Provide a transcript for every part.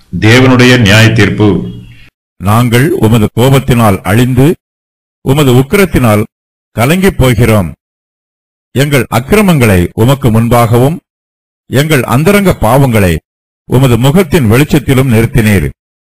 தேவனுடைய நியாய தீர்ப்பு நாங்கள் உமது கோபத்தினால் அழிந்து உமது உக்கிரத்தினால் கலங்கிப் போகிறோம் எங்கள் அக்கிரமங்களை உமக்கு முன்பாகவும் எங்கள் அந்தரங்க பாவங்களை உமது முகத்தின் வெளிச்சத்திலும் நிறுத்தினீர்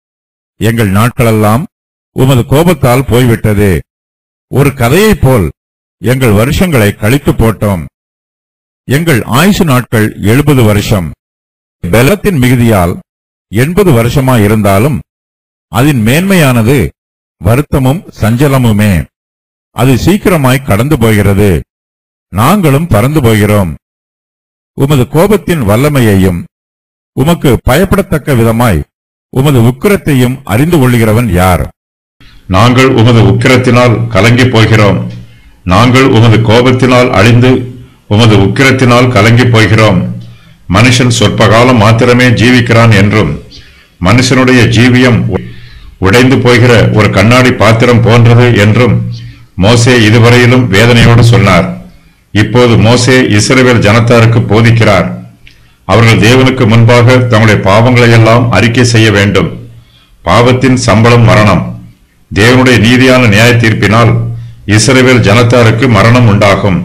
எங்கள் நாட்களெல்லாம் உமது கோபத்தால் போய்விட்டது ஒரு கதையைப் போல் எங்கள் வருஷங்களை கழித்து போட்டோம் எங்கள் ஆயுசு நாட்கள் எழுபது வருஷம் பலத்தின் மிகுதியால் எண்பது வருஷமாயிருந்தாலும் அதன் மேன்மையானது வருத்தமும் சஞ்சலமுமே அது சீக்கிரமாய் கடந்து போகிறது நாங்களும் பறந்து போகிறோம் உமது கோபத்தின் வல்லமையையும் உமக்கு பயப்படத்தக்க விதமாய் உமது உக்கிரத்தையும் அறிந்து கொள்கிறவன் யார் நாங்கள் உமது உக்கிரத்தினால் கலங்கிப் போகிறோம் நாங்கள் உமது கோபத்தினால் அழிந்து உமது உக்கிரத்தினால் கலங்கிப் போகிறோம் மனுஷன் சொற்ப காலம் மாத்திரமே ஜீவிக்கிறான் என்றும் மனுஷனுடைய ஜீவியம் உ- உடைந்து போகிற ஒரு கண்ணாடி பாத்திரம் போன்றது என்றும் மோசே இதுவரையிலும் வேதனையோடு சொன்னார் இப்போது மோசே இஸ்ரவேல் ஜனத்தாருக்கு போதிக்கிறார் அவர்கள் தேவனுக்கு முன்பாக தங்களுடைய பாவங்களை எல்லாம் அறிக்கை செய்ய வேண்டும் பாவத்தின் சம்பளம் மரணம் தேவனுடைய நீதியான நியாய தீர்ப்பினால் இஸ்ரவேல் ஜனத்தாருக்கு மரணம் உண்டாகும்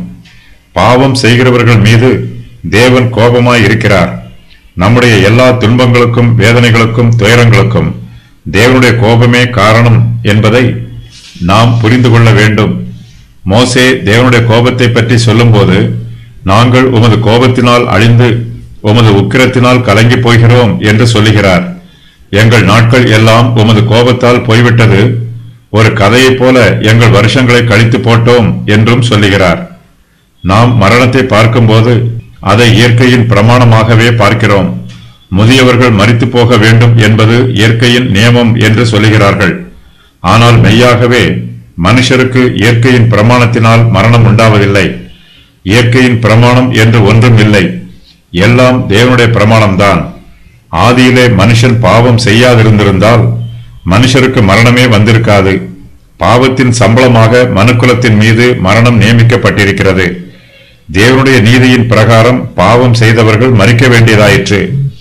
பாவம் செய்கிறவர்கள் மீது தேவன் கோபமாய் இருக்கிறார் நம்முடைய எல்லா துன்பங்களுக்கும் வேதனைகளுக்கும் துயரங்களுக்கும் தேவனுடைய கோபமே காரணம் என்பதை நாம் புரிந்து கொள்ள வேண்டும் மோசே தேவனுடைய கோபத்தை பற்றி சொல்லும்போது நாங்கள் உமது கோபத்தினால் அழிந்து உமது உக்கிரத்தினால் கலங்கி போகிறோம் என்று சொல்லுகிறார் எங்கள் நாட்கள் எல்லாம் உமது கோபத்தால் போய்விட்டது ஒரு கதையைப் போல எங்கள் வருஷங்களை கழித்து போட்டோம் என்றும் சொல்லுகிறார் நாம் மரணத்தை பார்க்கும்போது அதை இயற்கையின் பிரமாணமாகவே பார்க்கிறோம் முதியவர்கள் மரித்து போக வேண்டும் என்பது இயற்கையின் நியமம் என்று சொல்லுகிறார்கள் ஆனால் மெய்யாகவே மனுஷருக்கு இயற்கையின் பிரமாணத்தினால் மரணம் உண்டாவதில்லை இயற்கையின் பிரமாணம் என்று ஒன்றும் இல்லை எல்லாம் தேவனுடைய பிரமாணம்தான் ஆதியிலே மனுஷன் பாவம் செய்யாதிருந்திருந்தால் மனுஷருக்கு மரணமே வந்திருக்காது பாவத்தின் சம்பளமாக மனுக்குலத்தின் மீது மரணம் நியமிக்கப்பட்டிருக்கிறது தேவனுடைய நீதியின் பிரகாரம் பாவம் செய்தவர்கள் மறிக்க வேண்டியதாயிற்று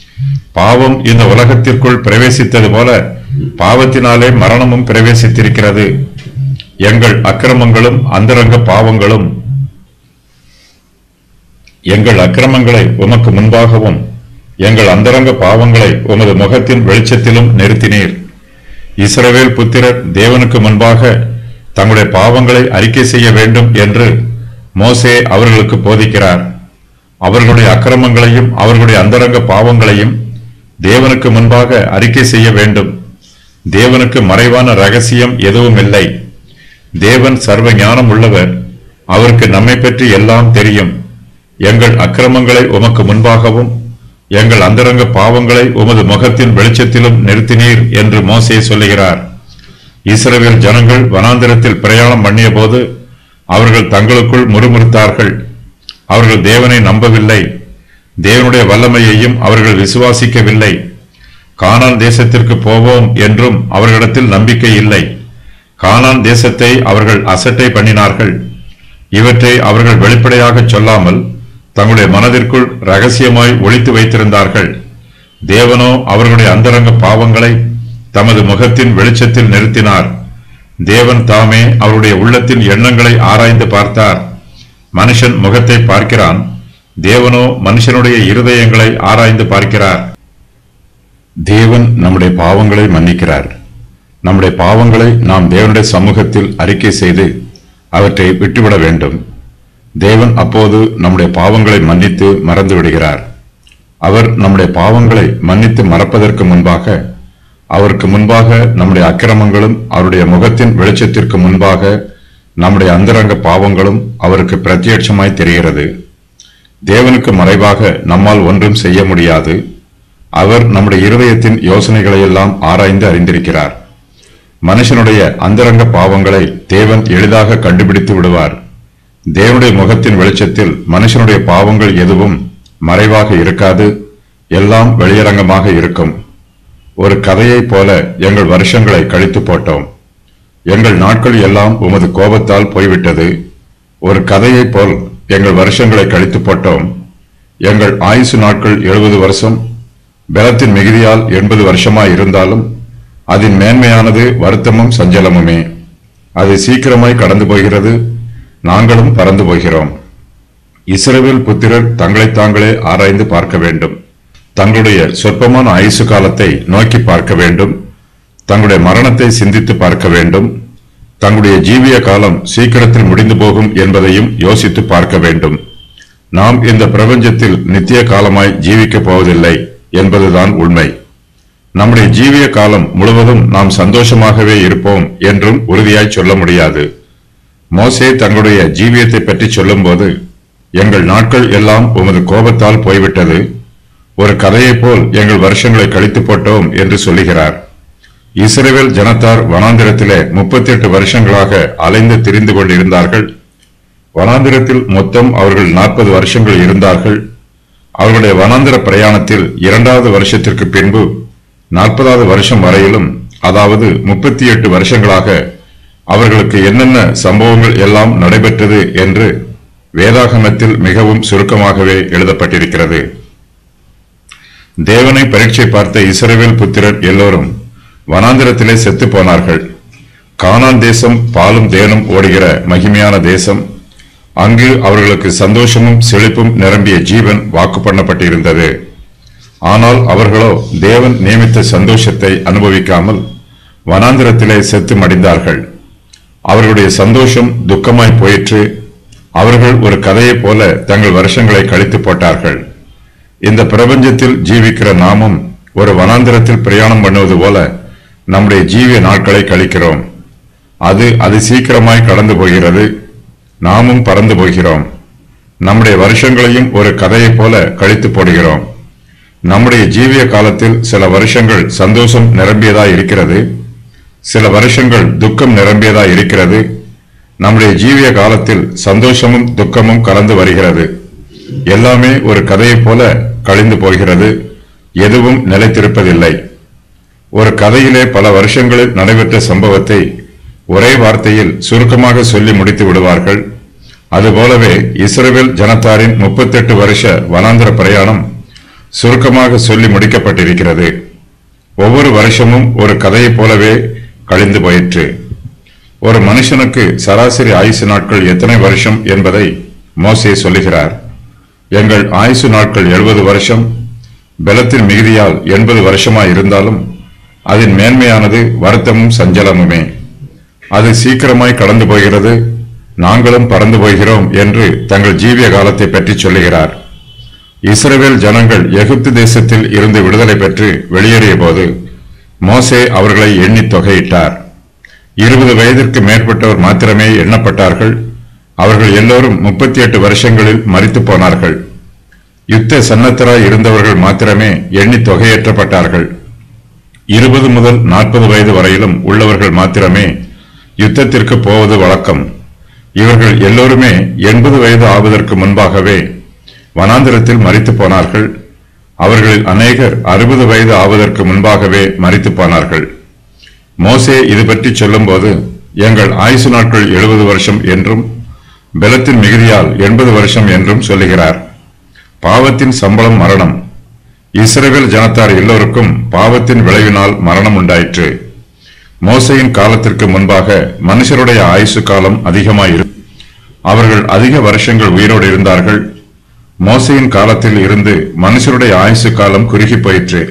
பாவம் இந்த உலகத்திற்குள் பிரவேசித்தது போல பாவத்தினாலே மரணமும் பிரவேசித்திருக்கிறது எங்கள் அக்கிரமங்களும் அந்தரங்க பாவங்களும் எங்கள் அக்கிரமங்களை உமக்கு முன்பாகவும் எங்கள் அந்தரங்க பாவங்களை உமது முகத்தின் வெளிச்சத்திலும் நிறுத்தினீர் இஸ்ரவேல் புத்திரர் தேவனுக்கு முன்பாக தங்களுடைய பாவங்களை அறிக்கை செய்ய வேண்டும் என்று மோசே அவர்களுக்கு போதிக்கிறார் அவர்களுடைய அக்கிரமங்களையும் அவர்களுடைய அந்தரங்க பாவங்களையும் தேவனுக்கு முன்பாக அறிக்கை செய்ய வேண்டும் தேவனுக்கு மறைவான ரகசியம் எதுவும் இல்லை தேவன் சர்வ ஞானம் உள்ளவர் அவருக்கு நம்மை பற்றி எல்லாம் தெரியும் எங்கள் அக்கிரமங்களை உமக்கு முன்பாகவும் எங்கள் அந்தரங்க பாவங்களை உமது முகத்தின் வெளிச்சத்திலும் நிறுத்தினீர் என்று மோசே சொல்லுகிறார் இஸ்ரவேல் ஜனங்கள் வனாந்திரத்தில் பிரயாணம் பண்ணிய போது அவர்கள் தங்களுக்குள் முறுமுறுத்தார்கள் அவர்கள் தேவனை நம்பவில்லை தேவனுடைய வல்லமையையும் அவர்கள் விசுவாசிக்கவில்லை கானான் தேசத்திற்கு போவோம் என்றும் அவர்களிடத்தில் நம்பிக்கை இல்லை கானான் தேசத்தை அவர்கள் அசட்டை பண்ணினார்கள் இவற்றை அவர்கள் வெளிப்படையாக சொல்லாமல் தங்களுடைய மனதிற்குள் ரகசியமாய் ஒளித்து வைத்திருந்தார்கள் தேவனோ அவர்களுடைய அந்தரங்க பாவங்களை தமது முகத்தின் வெளிச்சத்தில் நிறுத்தினார் தேவன் தாமே அவருடைய உள்ளத்தின் எண்ணங்களை ஆராய்ந்து பார்த்தார் மனுஷன் முகத்தை பார்க்கிறான் தேவனோ மனுஷனுடைய இருதயங்களை ஆராய்ந்து பார்க்கிறார் தேவன் நம்முடைய பாவங்களை மன்னிக்கிறார் நம்முடைய பாவங்களை நாம் தேவனுடைய சமூகத்தில் அறிக்கை செய்து அவற்றை விட்டுவிட வேண்டும் தேவன் அப்போது நம்முடைய பாவங்களை மன்னித்து மறந்து விடுகிறார் அவர் நம்முடைய பாவங்களை மன்னித்து மறப்பதற்கு முன்பாக அவருக்கு முன்பாக நம்முடைய அக்கிரமங்களும் அவருடைய முகத்தின் வெளிச்சத்திற்கு முன்பாக நம்முடைய அந்தரங்க பாவங்களும் அவருக்கு பிரத்யட்சமாய் தெரிகிறது தேவனுக்கு மறைவாக நம்மால் ஒன்றும் செய்ய முடியாது அவர் நம்முடைய இருதயத்தின் யோசனைகளையெல்லாம் ஆராய்ந்து அறிந்திருக்கிறார் மனுஷனுடைய அந்தரங்க பாவங்களை தேவன் எளிதாக கண்டுபிடித்து விடுவார் தேவனுடைய முகத்தின் வெளிச்சத்தில் மனுஷனுடைய பாவங்கள் எதுவும் மறைவாக இருக்காது எல்லாம் வெளியரங்கமாக இருக்கும் ஒரு கதையைப் போல எங்கள் வருஷங்களை கழித்து போட்டோம் எங்கள் நாட்கள் எல்லாம் உமது கோபத்தால் போய்விட்டது ஒரு கதையைப் போல் எங்கள் வருஷங்களை கழித்து போட்டோம் எங்கள் ஆயுசு நாட்கள் எழுபது வருஷம் பலத்தின் மிகுதியால் எண்பது வருஷமாய் இருந்தாலும் அதன் மேன்மையானது வருத்தமும் சஞ்சலமுமே அது சீக்கிரமாய் கடந்து போகிறது நாங்களும் பறந்து போகிறோம் இஸ்ரவேல் புத்திரர் தங்களைத் தாங்களே ஆராய்ந்து பார்க்க வேண்டும் தங்களுடைய சொற்பமான ஆயுசு காலத்தை நோக்கி பார்க்க வேண்டும் தங்களுடைய மரணத்தை சிந்தித்து பார்க்க வேண்டும் தங்களுடைய ஜீவிய காலம் சீக்கிரத்தில் முடிந்து போகும் என்பதையும் யோசித்து பார்க்க வேண்டும் நாம் இந்த பிரபஞ்சத்தில் நித்திய காலமாய் ஜீவிக்கப் போவதில்லை என்பதுதான் உண்மை நம்முடைய ஜீவிய காலம் முழுவதும் நாம் சந்தோஷமாகவே இருப்போம் என்றும் உறுதியாய் சொல்ல முடியாது மோசே தங்களுடைய ஜீவியத்தை பற்றி சொல்லும்போது எங்கள் நாட்கள் எல்லாம் உமது கோபத்தால் போய்விட்டது ஒரு கதையைப் போல் எங்கள் வருஷங்களை கழித்து போட்டோம் என்று சொல்லுகிறார் இஸ்ரவேல் ஜனத்தார் வனாந்திரத்திலே முப்பத்தி எட்டு வருஷங்களாக அலைந்து திரிந்து கொண்டிருந்தார்கள் வனாந்திரத்தில் மொத்தம் அவர்கள் நாற்பது வருஷங்கள் இருந்தார்கள் அவர்களுடைய வனாந்திர பிரயாணத்தில் இரண்டாவது வருஷத்திற்கு பின்பு நாற்பதாவது வருஷம் வரையிலும் அதாவது முப்பத்தி எட்டு வருஷங்களாக அவர்களுக்கு என்னென்ன சம்பவங்கள் எல்லாம் நடைபெற்றது என்று வேதாகமத்தில் மிகவும் சுருக்கமாகவே எழுதப்பட்டிருக்கிறது தேவனை பரீட்சை பார்த்த இஸ்ரவேல் புத்திரர் எல்லோரும் வனாந்திரத்திலே செத்து போனார்கள் கானான் தேசம் பாலும் தேனும் ஓடுகிற மகிமையான தேசம் அங்கு அவர்களுக்கு சந்தோஷமும் செழிப்பும் நிரம்பிய ஜீவன் வாக்கு பண்ணப்பட்டிருந்தது ஆனால் அவர்களோ தேவன் நியமித்த சந்தோஷத்தை அனுபவிக்காமல் வனாந்திரத்திலே செத்து மடிந்தார்கள் அவர்களுடைய சந்தோஷம் துக்கமாய் போயிற்று அவர்கள் ஒரு கதையைப் போல தங்கள் வருஷங்களை கழித்து போட்டார்கள் இந்த பிரபஞ்சத்தில் ஜீவிக்கிற நாமும் ஒரு வனாந்திரத்தில் பிரயாணம் பண்ணுவது போல நம்முடைய ஜீவிய நாட்களை கழிக்கிறோம் அது அது சீக்கிரமாய் கடந்து போகிறது நாமும் பறந்து போகிறோம் நம்முடைய வருஷங்களையும் ஒரு கதையைப் போல கழித்து போடுகிறோம் நம்முடைய ஜீவிய காலத்தில் சில வருஷங்கள் சந்தோஷம் நிரம்பியதா இருக்கிறது சில வருஷங்கள் துக்கம் நிரம்பியதா இருக்கிறது நம்முடைய ஜீவிய காலத்தில் சந்தோஷமும் துக்கமும் கலந்து வருகிறது எல்லாமே ஒரு கதையைப் போல கழிந்து போகிறது எதுவும் நிலைத்திருப்பதில்லை ஒரு கதையிலே பல வருஷங்களில் நடைபெற்ற சம்பவத்தை ஒரே வார்த்தையில் சுருக்கமாக சொல்லி முடித்து விடுவார்கள் அதுபோலவே இஸ்ரவேல் ஜனத்தாரின் முப்பத்தெட்டு வருஷ வனாந்திர பிரயாணம் சுருக்கமாக சொல்லி முடிக்கப்பட்டிருக்கிறது ஒவ்வொரு வருஷமும் ஒரு கதையைப் போலவே கழிந்து போயிற்று ஒரு மனுஷனுக்கு சராசரி ஆயுசு நாட்கள் எத்தனை வருஷம் என்பதை மோசே சொல்லுகிறார் எங்கள் ஆயுசு நாட்கள் எழுபது வருஷம் பலத்தின் மிகுதியால் எண்பது வருஷமாய் இருந்தாலும் அதன் மேன்மையானது வருத்தமும் சஞ்சலமுமே அது சீக்கிரமாய் கடந்து போகிறது நாங்களும் பறந்து போகிறோம் என்று தங்கள் ஜீவிய காலத்தை பற்றி சொல்லுகிறார் இஸ்ரவேல் ஜனங்கள் எகிப்து தேசத்தில் இருந்து விடுதலை பெற்று வெளியேறிய போது மோசே அவர்களை எண்ணி தொகையிட்டார் இருபது வயதிற்கு மேற்பட்டவர் மாத்திரமே எண்ணப்பட்டார்கள் அவர்கள் எல்லோரும் முப்பத்தி எட்டு வருஷங்களில் மரித்து போனார்கள் யுத்த சன்னத்தராய் இருந்தவர்கள் மாத்திரமே எண்ணி தொகையேற்றப்பட்டார்கள் இருபது முதல் நாற்பது வயது வரையிலும் உள்ளவர்கள் மாத்திரமே யுத்தத்திற்கு போவது வழக்கம் இவர்கள் எல்லோருமே எண்பது வயது ஆவதற்கு முன்பாகவே வனாந்திரத்தில் மரித்து போனார்கள் அவர்களில் அநேகர் அறுபது வயது ஆவதற்கு முன்பாகவே மரித்து போனார்கள் மோசே இது பற்றி சொல்லும்போது எங்கள் ஆயுசு நாட்கள் எழுபது வருஷம் என்றும் பலத்தின் மிகுதியால் எண்பது வருஷம் என்றும் சொல்லுகிறார் பாவத்தின் சம்பளம் மரணம் இஸ்ரவேல் ஜனத்தார் எல்லோருக்கும் பாவத்தின் விளைவினால் மரணம் உண்டாயிற்று மோசையின் காலத்திற்கு முன்பாக மனுஷருடைய ஆயுசு காலம் அதிகமாயிரு அவர்கள் அதிக வருஷங்கள் உயிரோடு இருந்தார்கள் மோசையின் காலத்தில் இருந்து மனுஷருடைய ஆயுசு காலம் குறுகி போயிற்று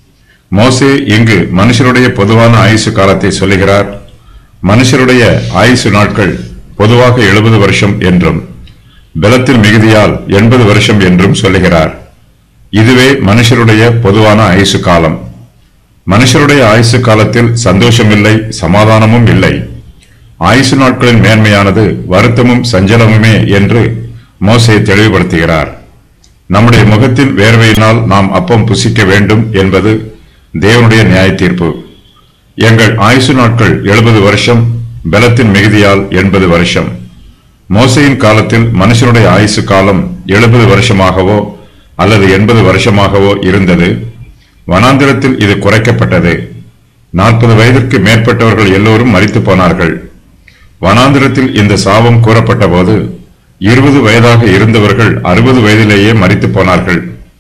மோசே இங்கு மனுஷருடைய பொதுவான ஆயுசு காலத்தை சொல்லுகிறார் மனுஷருடைய ஆயுசு நாட்கள் பொதுவாக எழுபது வருஷம் என்றும் பலத்தின் மிகுதியால் எண்பது வருஷம் என்றும் சொல்லுகிறார் இதுவே மனுஷருடைய பொதுவான ஆயுசு காலம் மனுஷருடைய ஆயுசு காலத்தில் சந்தோஷமில்லை சமாதானமும் இல்லை ஆயுசு நாட்களின் மேன்மையானது வருத்தமும் சஞ்சலமுமே என்று மோசே தெளிவுபடுத்துகிறார் நம்முடைய முகத்தின் வேர்வையினால் நாம் அப்பம் புசிக்க வேண்டும் என்பது தேவனுடைய நியாய தீர்ப்பு எங்கள் ஆயுசு நாட்கள் எழுபது வருஷம் பலத்தின் மிகுதியால் எண்பது வருஷம் மோசையின் காலத்தில் மனுஷனுடைய ஆயுசு காலம் எழுபது வருஷமாகவோ அல்லது எண்பது வருஷமாகவோ இருந்தது வனாந்திரத்தில் இது குறைக்கப்பட்டது நாற்பது வயதிற்கு மேற்பட்டவர்கள் எல்லோரும் மரித்து போனார்கள் வனாந்திரத்தில் இந்த சாபம் கூறப்பட்ட போது இருபது வயதாக இருந்தவர்கள் அறுபது வயதிலேயே மரித்து போனார்கள்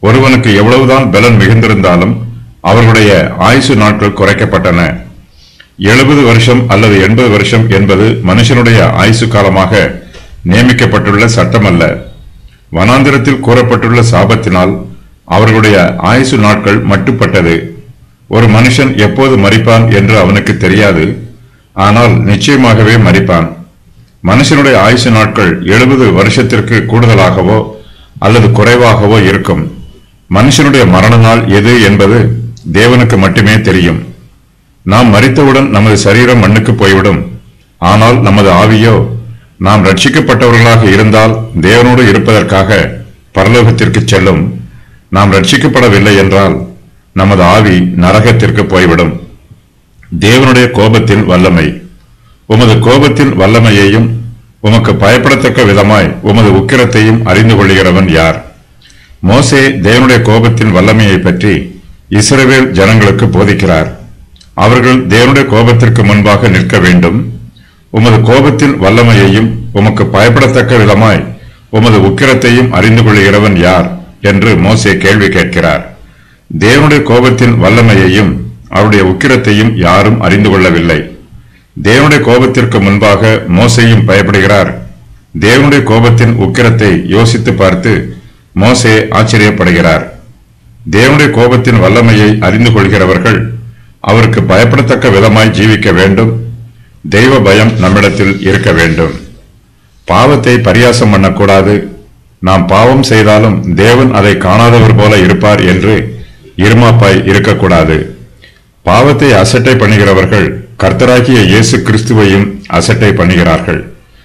ஒருவனுக்கு எவ்வளவுதான் பலன் மிகுந்திருந்தாலும் அவர்களுடைய ஆயுசு நாட்கள் குறைக்கப்பட்டன எழுபது வருஷம் அல்லது எண்பது வருஷம் என்பது மனுஷனுடைய ஆயுசு காலமாக நியமிக்கப்பட்டுள்ள சட்டமல்ல வனாந்திரத்தில் கூறப்பட்டுள்ள சாபத்தினால் அவர்களுடைய ஆயுசு நாட்கள் மட்டுப்பட்டது ஒரு மனுஷன் எப்போது மரிப்பான் என்று அவனுக்கு தெரியாது ஆனால் நிச்சயமாகவே மரிப்பான் மனுஷனுடைய ஆயுசு நாட்கள் எழுபது வருஷத்திற்கு கூடுதலாகவோ அல்லது குறைவாகவோ இருக்கும் மனுஷனுடைய மரண நாள் எது என்பது தேவனுக்கு மட்டுமே தெரியும் நாம் மரித்தவுடன் நமது சரீரம் மண்ணுக்கு போய்விடும் ஆனால் நமது ஆவியோ நாம் ரட்சிக்கப்பட்டவர்களாக இருந்தால் தேவனோடு இருப்பதற்காக பரலோகத்திற்கு செல்லும் நாம் ரட்சிக்கப்படவில்லை என்றால் நமது ஆவி நரகத்திற்கு போய்விடும் தேவனுடைய கோபத்தின் வல்லமை உமது கோபத்தின் வல்லமையையும் உமக்கு பயப்படத்தக்க விதமாய் உமது உக்கிரத்தையும் அறிந்து கொள்கிறவன் யார் மோசே தேவனுடைய கோபத்தின் வல்லமையை பற்றி இஸ்ரவேல் ஜனங்களுக்கு போதிக்கிறார் அவர்கள் தேவனுடைய கோபத்திற்கு முன்பாக நிற்க வேண்டும் உமது கோபத்தின் வல்லமையையும் உமக்கு பயப்படத்தக்க விதமாய் உமது உக்கிரத்தையும் அறிந்து கொள்கிறவன் யார் என்று மோசே கேள்வி கேட்கிறார் தேவனுடைய கோபத்தின் வல்லமையையும் அவருடைய உக்கிரத்தையும் யாரும் அறிந்து கொள்ளவில்லை தேவனுடைய கோபத்திற்கு முன்பாக மோசேயும் பயப்படுகிறார் தேவனுடைய கோபத்தின் உக்கிரத்தை யோசித்து பார்த்து மோசே ஆச்சரியப்படுகிறார் தேவனுடைய கோபத்தின் வல்லமையை அறிந்து கொள்கிறவர்கள் அவருக்கு பயப்படத்தக்க விதமாய் ஜீவிக்க வேண்டும் தெய்வ பயம் நம்மிடத்தில் இருக்க வேண்டும் பாவத்தை பரியாசம் பண்ணக்கூடாது நாம் பாவம் செய்தாலும் தேவன் அதை காணாதவர் போல இருப்பார் என்று இருமாப்பாய் இருக்கக்கூடாது பாவத்தை அசட்டை பண்ணுகிறவர்கள் கர்த்தராகிய இயேசு கிறிஸ்துவையும் அசட்டை பண்ணுகிறார்கள்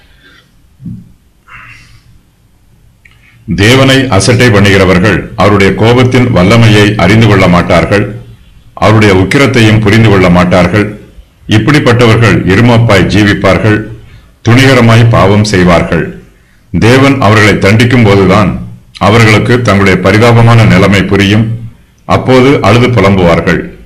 தேவனை அசட்டை பண்ணுகிறவர்கள் அவருடைய கோபத்தின் வல்லமையை அறிந்து கொள்ள மாட்டார்கள் அவருடைய உக்கிரத்தையும் புரிந்து கொள்ள மாட்டார்கள் இப்படிப்பட்டவர்கள் இருமப்பாய் ஜீவிப்பார்கள் துணிகரமாய் பாவம் செய்வார்கள் தேவன் அவர்களை தண்டிக்கும் போதுதான் அவர்களுக்கு தங்களுடைய பரிதாபமான நிலைமை புரியும் அப்போது அழுது புலம்புவார்கள்